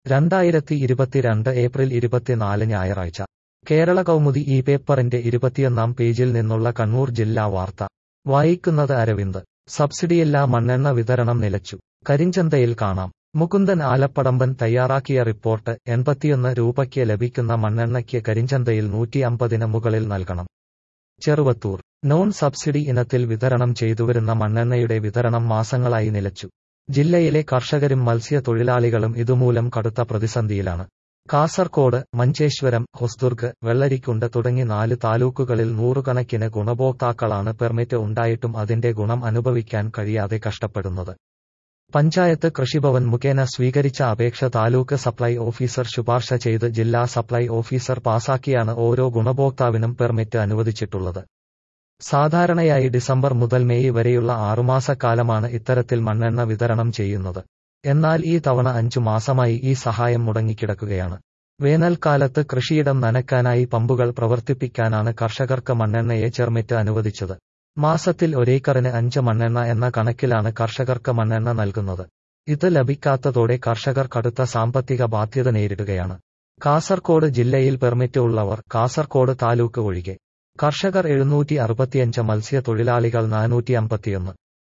രണ്ടായിരത്തി ഇരുപത്തിരണ്ട് ഏപ്രിൽ ഇരുപത്തിനാല് ഞായറാഴ്ച കേരള കൗമുദി ഈ പേപ്പറിന്റെ ഇരുപത്തിയൊന്നാം പേജിൽ നിന്നുള്ള കണ്ണൂർ ജില്ലാ വാർത്ത വായിക്കുന്നത് അരവിന്ദ് സബ്സിഡിയില്ലാ മണ്ണെണ്ണ വിതരണം നിലച്ചു കരിഞ്ചന്തയിൽ കാണാം മുകുന്ദൻ ആലപ്പടമ്പൻ തയ്യാറാക്കിയ റിപ്പോർട്ട് എൺപത്തിയൊന്ന് രൂപയ്ക്ക് ലഭിക്കുന്ന മണ്ണെണ്ണയ്ക്ക് കരിഞ്ചന്തയിൽ നൂറ്റി അമ്പതിന് മുകളിൽ നൽകണം ചെറുവത്തൂർ നോൺ സബ്സിഡി ഇനത്തിൽ വിതരണം ചെയ്തുവരുന്ന മണ്ണെണ്ണയുടെ വിതരണം മാസങ്ങളായി നിലച്ചു ജില്ലയിലെ കർഷകരും മത്സ്യത്തൊഴിലാളികളും ഇതുമൂലം കടുത്ത പ്രതിസന്ധിയിലാണ് കാസർകോട് മഞ്ചേശ്വരം ഹൊസ്ദുർഗ് വെള്ളരിക്കുണ്ട് തുടങ്ങി നാല് താലൂക്കുകളിൽ നൂറുകണക്കിന് ഗുണഭോക്താക്കളാണ് പെർമിറ്റ് ഉണ്ടായിട്ടും അതിന്റെ ഗുണം അനുഭവിക്കാൻ കഴിയാതെ കഷ്ടപ്പെടുന്നത് പഞ്ചായത്ത് കൃഷിഭവൻ മുഖേന സ്വീകരിച്ച അപേക്ഷ താലൂക്ക് സപ്ലൈ ഓഫീസർ ശുപാർശ ചെയ്ത് ജില്ലാ സപ്ലൈ ഓഫീസർ പാസാക്കിയാണ് ഓരോ ഗുണഭോക്താവിനും പെർമിറ്റ് അനുവദിച്ചിട്ടുള്ളത് സാധാരണയായി ഡിസംബർ മുതൽ മെയ് വരെയുള്ള ആറുമാസക്കാലമാണ് ഇത്തരത്തിൽ മണ്ണെണ്ണ വിതരണം ചെയ്യുന്നത് എന്നാൽ ഈ തവണ അഞ്ചു മാസമായി ഈ സഹായം മുടങ്ങിക്കിടക്കുകയാണ് വേനൽക്കാലത്ത് കൃഷിയിടം നനയ്ക്കാനായി പമ്പുകൾ പ്രവർത്തിപ്പിക്കാനാണ് കർഷകർക്ക് മണ്ണെണ്ണയെ ചെർമിറ്റ് അനുവദിച്ചത് മാസത്തിൽ ഒരേക്കറിന് അഞ്ച് മണ്ണെണ്ണ എന്ന കണക്കിലാണ് കർഷകർക്ക് മണ്ണെണ്ണ നൽകുന്നത് ഇത് ലഭിക്കാത്തതോടെ കർഷകർ കടുത്ത സാമ്പത്തിക ബാധ്യത നേരിടുകയാണ് കാസർകോട് ജില്ലയിൽ പെർമിറ്റ് ഉള്ളവർ കാസർകോട് താലൂക്ക് ഒഴികെ കർഷകർ എഴുന്നൂറ്റി അറുപത്തിയഞ്ച് മത്സ്യത്തൊഴിലാളികൾ നാനൂറ്റി അമ്പത്തിയൊന്ന്